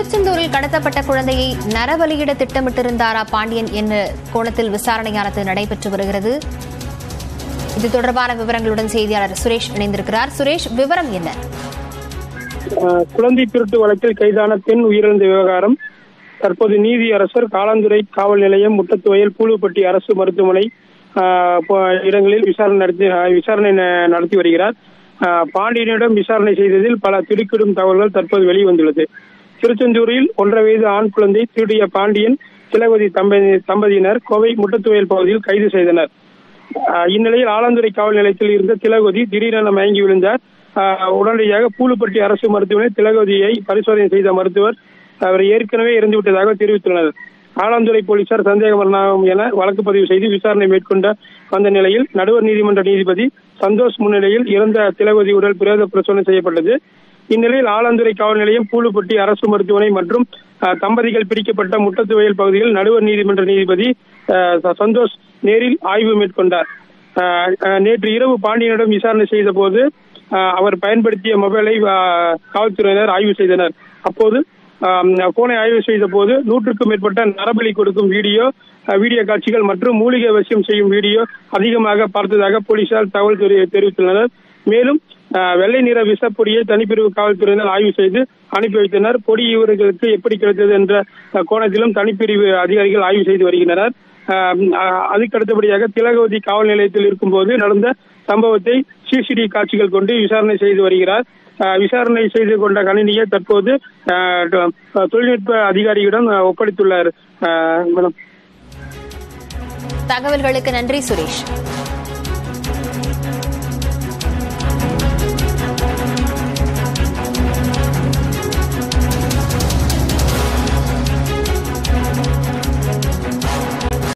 திருச்செந்தூரில் கடத்தப்பட்ட குழந்தையை நரபலியிட திட்டமிட்டிருந்தாரா பாண்டியன் என்ற கோணத்தில் விசாரணையானது நடைபெற்று வருகிறது இது தொடர்பான விவரங்களுடன் செய்தியாளர் சுரேஷ் இணைந்திருக்கிறார் சுரேஷ் விவரம் என்ன ஆஹ் குழந்தை திருட்டு வழக்கில் கைதான பெண் உயிரிழந்த விவகாரம் தற்போது நீதியரசர் காலாந்துறை காவல் நிலையம் முட்டத்துவயல் பூலுப்பட்டி அரசு மருத்துவமனை ஆஹ் போ- இடங்களில் விசாரணை நடத்தி ஆஹ் விசாரணை ந- நடத்தி வருகிறார் ஆஹ் பாண்டியனிடம் விசாரணை செய்ததில் பல திடுக்கிடும் தகவல்கள் தற்போது வெளிவந்துள்ளது திருச்செந்தூரில் ஒன்றரை வயது ஆண் குழந்தை திருடிய பாண்டியன் திலகவதி தம்பதி தம்பதியினர் கோவை முட்டத்துவயல் பகுதியில் கைது செய்தனர் ஆஹ் இந்நிலையில் ஆலந்துறை காவல் நிலையத்தில் இருந்த திலகவதி திடீரென மயங்கி விழுந்தார் ஆஹ் உடனடியாக பூலுப்பட்டி அரசு மருத்துவமனை திலகவதியை பரிசோதனை செய்த மருத்துவர் அவர் ஏற்கனவே இறந்துவிட்டதாக தெரிவித்துள்ளனர் ஆலந்துறை போலீசார் சந்தேக மரணம் என வழக்கு பதிவு செய்து விசாரணை மேற்கொண்ட வந்த நிலையில் நடுவர் நீதிமன்ற நீதிபதி சந்தோஷ் முன்னிலையில் இறந்த திலகவதி உடல் பிரேத பிரசோதனை செய்யப்பட்டது இந்நிலையில் ஆலந்துறை காவல் நிலையம் பூலுப்பட்டி அரசு மருத்துவமனை மற்றும் அஹ், தம்பதிகள் பிடிக்கப்பட்ட முட்டத்துவயல் பகுதியில் நடுவர் நீதிமன்ற நீதிபதி அஹ், ச- சந்தோஷ் நேரில் ஆய்வு மேற்கொண்டார் அஹ், அஹ், நேற்று இரவு பாண்டியனிடம் விசாரணை செய்த போது அஹ், அவர் பயன்படுத்திய மொபைலை அஹ், காவல்துறையினர் ஆய்வு செய்தனர் அப்போது ஆம், போனை ஆய்வு செய்த போது நூற்றுக்கும் மேற்பட்ட நரபலி கொடுக்கும் வீடியோ அஹ், வீடியோ காட்சிகள் மற்றும் மூலிகை வசியம் செய்யும் வீடியோ அதிகமாக பார்த்ததாக போலீசார் தகவல் தெரி- தெரிவித்துள்ளனர் மேலும் அஹ், வெள்ளை நிற விஷப்பொடியை தனிப்பிரிவு காவல்துறையினர் ஆய்வு செய்து அனுப்பி வைத்தனர் பொடி இவர்களுக்கு எப்படி கிடைத்தது என்ற அஹ், கோணத்திலும் தனிப்பிரிவு அதிகாரிகள் ஆய்வு செய்து வருகின்றனர் அஹ், அஹ், அதுக்கு அடுத்தபடியாக திலகவதி காவல் நிலையத்தில் இருக்கும்போது நடந்த சம்பவத்தை சிசிடிவி காட்சிகள் கொண்டு விசாரணை செய்து வருகிறார் அஹ், விசாரணை செய்து கொண்ட கணினியை தற்போது அஹ், ட- தொழில்நுட்ப அதிகாரியிடம் அஹ், ஒப்படைத்துள்ளார் அஹ், மேடம் தகவல்களுக்கு நன்றி சுரேஷ்